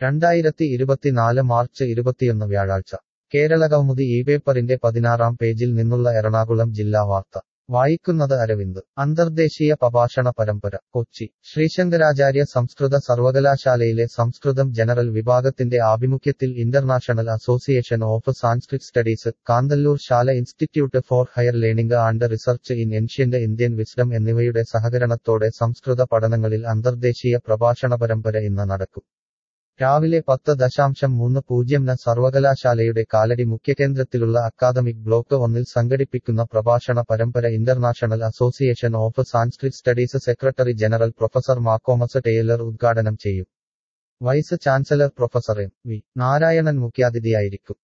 രണ്ടായിരത്തി ഇരുപത്തിനാല് മാർച്ച് ഇരുപത്തിയൊന്ന് വ്യാഴാഴ്ച കേരളകൗമുദി ഈ പേപ്പറിന്റെ പതിനാറാം പേജിൽ നിന്നുള്ള എറണാകുളം ജില്ലാ വാർത്ത വായിക്കുന്നത് അരവിന്ദ് അന്തർദേശീയ പ്രഭാഷണ പരമ്പര കൊച്ചി ശ്രീശങ്കരാചാര്യ സംസ്കൃത സർവകലാശാലയിലെ സംസ്കൃതം ജനറൽ വിഭാഗത്തിന്റെ ആഭിമുഖ്യത്തിൽ international association of Sanskrit studies Kanthalloor Shala institute for higher learning and research in ancient Indian wisdom എന്നിവയുടെ സഹകരണത്തോടെ സംസ്കൃത പഠനങ്ങളിൽ അന്തർദേശീയ പ്രഭാഷണ പരമ്പര ഇന്ന് നടക്കും രാവിലെ പത്ത് ദശാംശം മൂന്ന് പൂജ്യംന് സർവകലാശാലയുടെ കാലടി മുഖ്യകേന്ദ്രത്തിലുള്ള അക്കാദമിക് ബ്ലോക്ക് ഒന്നിൽ സംഘടിപ്പിക്കുന്ന പ്രഭാഷണ പരമ്പര international association of Sanskrit studies secretary general professor McComas Taylor ഉദ്ഘാടനം ചെയ്യും vice chancellor professor M V Narayanan മുഖ്യാതിഥിയായിരിക്കും